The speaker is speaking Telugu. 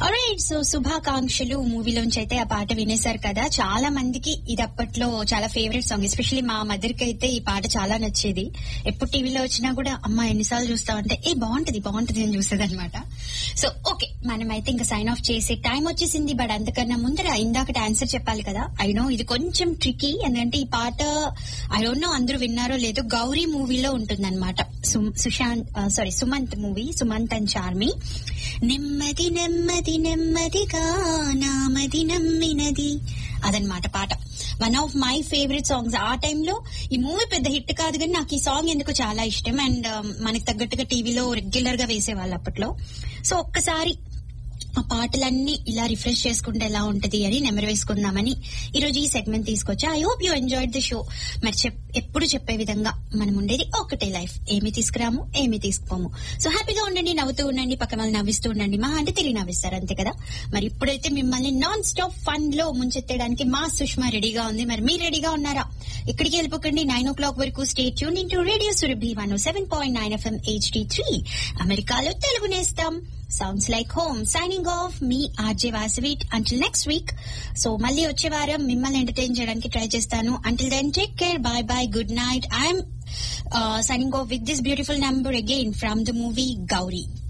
ఆల్రైట్ సో శుభాకాంక్షలు మూవీలోంచి అయితే ఆ పాట వినేశారు కదా చాలా మందికి ఇది అప్పట్లో చాలా ఫేవరెట్ సాంగ్ ఎస్పెషల్లీ మా మదర్ కి అయితే ఈ పాట చాలా నచ్చేది ఎప్పుడు టీవీలో వచ్చినా కూడా అమ్మ ఎన్నిసార్లు చూస్తామంటే ఏ బాగుంటది బాగుంటది అని చూసేది అనమాట సో ఓకే మనం అయితే ఇంకా సైన్ ఆఫ్ చేసే టైం వచ్చేసింది బట్ అంతకన్నా ముందర ఇందాకటి ఆన్సర్ చెప్పాలి కదా ఐ నో ఇది కొంచెం ట్రికీ ఎందుకంటే ఈ పాట ఐ డోంట్ నో అందరూ విన్నారో లేదో గౌరీ మూవీలో ఉంటుందన్నమాట సు- Sushant sorry Sumanth movie Sumanth and Charmi నెమ్మది నెమ్మది నెమ్మదిగా నామది నమ్మినది అదనమాట పాట one of my favourite songs ఆ టైంలో ఈ మూవీ పెద్ద హిట్ కాదు కానీ నాకు ఈ సాంగ్ ఎందుకు చాలా ఇష్టం అండ్ మనకి తగ్గట్టుగా టీవీలో రెగ్యులర్ గా వేసేవాళ్ళు అప్పట్లో సో ఒక్కసారి ఆ పాటలన్నీ ఇలా రిఫ్రెష్ చేసుకుంటే ఎలా ఉంటది అని నెమరు వేసుకుందామని ఈ రోజు ఈ సెగ్మెంట్ తీసుకొచ్చా I hope you enjoyed the show మరి చెప్- ఎప్పుడు చెప్పే విధంగా మనం ఉండేది ఒకటే లైఫ్ ఏమి తీసుకురాము ఏమి తీసుకుపోము సో హ్యాపీగా ఉండండి నవ్వుతూ ఉండండి పక్క వాళ్ళు నవ్విస్తూ ఉండండి మా అంటే తిరిగి నవ్విస్తారు అంతే కదా మరి ఇప్పుడైతే మిమ్మల్ని నాన్ స్టాప్ ఫన్ లో ముంచెత్తడానికి మా సుష్మా రెడీగా ఉంది మరి మీరు రెడీగా ఉన్నారా ఇక్కడికి వెళ్ళిపోకండి నైన్ ఓ క్లాక్ వరకు stay tuned into radio Surabhi one seven point nine FM HD three అమెరికాలో తెలుగు నేస్తాం sounds like home signing off మీ ఆర్జే వాసవీట్ అంటిల్ నెక్స్ట్ వీక్ సో మళ్ళీ వచ్చే వారం మిమ్మల్ని ఎంటర్టైన్ చేయడానికి ట్రై చేస్తాను until then take care bye bye good night I'm signing off with this beautiful number again from the movie Gauri